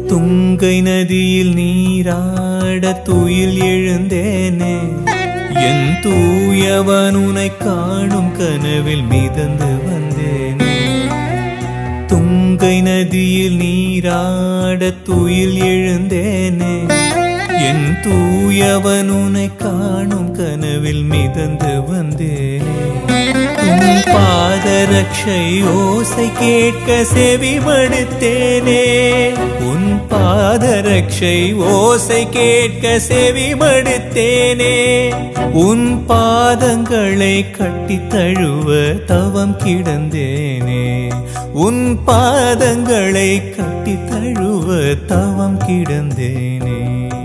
துங்கை நதியில் நீராட துயில் எழுந்தேனே என் தூயவன் உனை காணும் கனவில் மிதந்து வந்தேனே துங்கை நதியில் நீராட துயில் எழுந்தேனே என் தூயவன் உனை காணும் கனவில் மிதந்து வந்தேனே உன் பாதரட்சை ஓசை கேட்க செவி மடுத்தேனே உன் பாதரட்சை ஓசை கேட்க செவி மடுத்தேனே உன் பாதங்களை கட்டி தழுவ தவம் கிடந்தேனே உன் பாதங்களை கட்டி தழுவ தவம் கிடந்தேனே